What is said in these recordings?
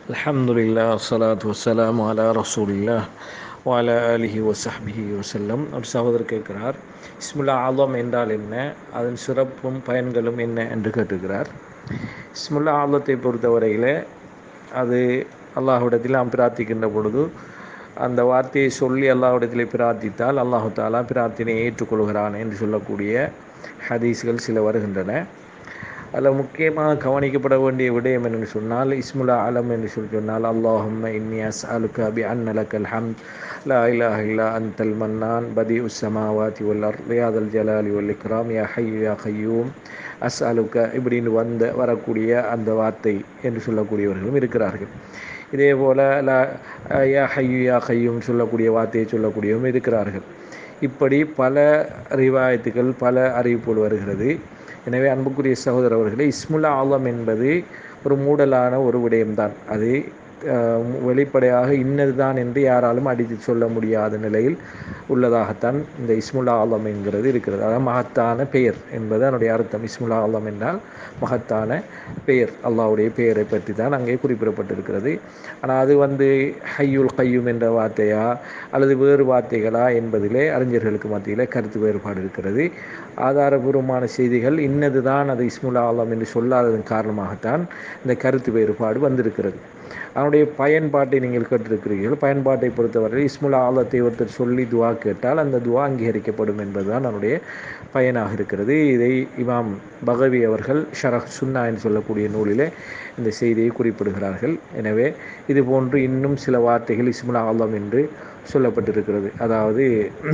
الحمد لله والصلاة والسلام على رسول الله وعلى آله وصحبه وسلم ஒரு சகோதரர் கேட்கிறார் இஸ்முல்லா ஆலம் என்றால் என்ன அதன் சிறப்பும் பயன்களும் என்ன என்று கேட்டுக்கிறார் இஸ்முல்லா ஆலத்தை பொறுத்தவரையில் அது அல்லாஹ்விடத்தில் நாம் பிரார்த்திக்கின்ற பொழுது அந்த வார்த்தையை சொல்லி அல்லாஹ்விடத்தில் பிரார்த்தித்தால் அல்லாஹு தாலா பிரார்த்தனையை ஏற்றுக்கொள்கிறான் என்று சொல்லக்கூடிய ஹதீஸ்கள் சில வருகின்றன அதில் முக்கியமாக கவனிக்கப்பட வேண்டிய விடயம் என்று சொன்னால் இஸ்முல்லா அலம் என்று சொல்லி சொன்னால் அல்லாஹும் இன்னியாஸ் அலுக்க பி அன்னலக்கல் ஹம் லா இலாஹ இல்லா அந்தல் மன்னான் பதி உஸ்ஸமாவாதி வல்லர் ரியாதல் ஜலாலி வல் இக்ராம் யா ஹையு யா ஹையூம் அஸ் அலுக்க இப்படின்னு வந்த வரக்கூடிய அந்த வார்த்தை என்று சொல்லக்கூடியவர்களும் இருக்கிறார்கள் இதே போல் லா யா ஹையு யா ஹையும் சொல்லக்கூடிய வார்த்தையை சொல்லக்கூடியவரும் இருக்கிறார்கள் இப்படி பல ரிவாயத்துகள் பல அறிவிப்புகள் வருகிறது எனவே அன்புக்குரிய சகோதரர் அவர்களே இஸ்முல்லா ஆலம் என்பது ஒரு மூடலான ஒரு விடயம்தான் அது வெளிப்படையாக இன்னதுதான் என்று யாராலும் அடித்து சொல்ல முடியாத நிலையில் உள்ளதாகத்தான் இந்த இஸ்முல்லா ஆலம் என்கிறது இருக்கிறது அதாவது மகத்தான பெயர் என்பது அதனுடைய அர்த்தம் இஸ்முல்லா ஆலம் என்றால் மகத்தான பெயர் அல்லாவுடைய பெயரை பற்றி தான் அங்கே குறிப்பிடப்பட்டிருக்கிறது ஆனால் அது வந்து ஹையுல் கையும் என்ற வார்த்தையா அல்லது வேறு வார்த்தைகளா என்பதிலே அறிஞர்களுக்கு மத்தியில் கருத்து வேறுபாடு இருக்கிறது ஆதாரபூர்வமான செய்திகள் இன்னது தான் அது இஸ்முல்லா ஆலம் என்று சொல்லாததன் காரணமாகத்தான் இந்த கருத்து வேறுபாடு வந்திருக்கிறது அதனுடைய பயன்பாட்டை நீங்கள் கேட்டிருக்கிறீர்கள் பயன்பாட்டை பொறுத்தவரை இஸ்முல்லா ஆலத்தை ஒருத்தர் சொல்லி துவா கேட்டால் அந்த துவா அங்கீகரிக்கப்படும் என்பதுதான் அதனுடைய பயனாக இருக்கிறது இதை இமாம் பகவி அவர்கள் ஷரஹ் சுன்னா என்று சொல்லக்கூடிய நூலிலே இந்த செய்தியை குறிப்பிடுகிறார்கள் எனவே இது போன்று இன்னும் சில வார்த்தைகள் இஸ்முல்லா ஆலம் என்று சொல்லப்பட்டிருக்கிறது அதாவது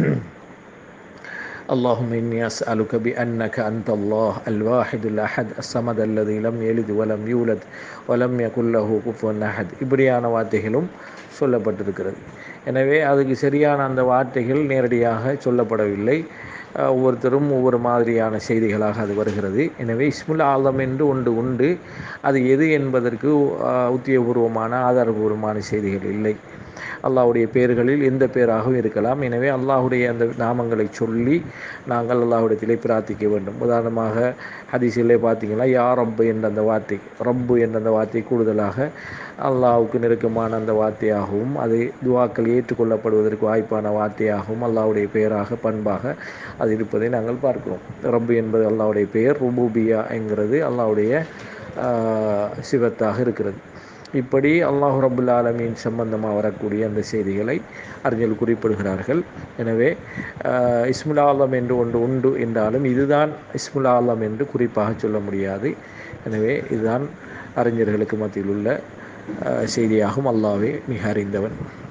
اللهم إني أسألك بأنك أنت الله الواحد الأحد الصمد الذي لم يلد ولم يولد ولم يكن له كفوا أحد இப்படியான வார்த்தைகளும் சொல்லப்பட்டிருக்கிறது எனவே அதுக்கு சரியான அந்த வார்த்தைகள் நேரடியாக சொல்லப்படவில்லை ஒவ்வொருத்தரும் ஒவ்வொரு மாதிரியான செய்திகளாக அது வருகிறது எனவே இஸ்முல் ஆலம் என்று ஒன்று உண்டு அது எது என்பதற்கு உத்தியோகபூர்வமான ஆதாரபூர்வமான செய்திகள் இல்லை அல்லாஹுடைய பெயர்களில் எந்த பேராகவும் இருக்கலாம் எனவே அல்லாஹுடைய அந்த நாமங்களை சொல்லி நாங்கள் அல்லாஹுடத்திலே பிரார்த்திக்க வேண்டும் உதாரணமாக ஹதீஸிலே பார்த்தீங்கன்னா யா ரப்பு என்ற அந்த வார்த்தை ரப்பு என்ற அந்த வார்த்தை கூடுதலாக அல்லாஹுக்கு நெருக்கமான அந்த வார்த்தையாகவும் அது துவாக்கள் ஏற்றுக்கொள்ளப்படுவதற்கு வாய்ப்பான வார்த்தையாகவும் அல்லாஹுடைய பெயராக பண்பாக அது இருப்பதை நாங்கள் பார்க்கிறோம் ரப்பு என்பது அல்லாஹுடைய பெயர் ருபூபியா என்கிறது அல்லாஹுடைய சிவத்தாக இருக்கிறது இப்படி அல்லாஹு ரபுல் ஆலமீன் சம்பந்தமாக வரக்கூடிய அந்த செய்திகளை அறிஞர்கள் குறிப்பிடுகிறார்கள் எனவே இஸ்முல் ஆலம் என்று ஒன்று உண்டு என்றாலும் இதுதான் இஸ்முல் ஆலம் என்று குறிப்பாக சொல்ல முடியாது எனவே இதுதான் அறிஞர்களுக்கு மத்தியில் உள்ள செய்தியாகும் அல்லாவே மிக அறிந்தவன்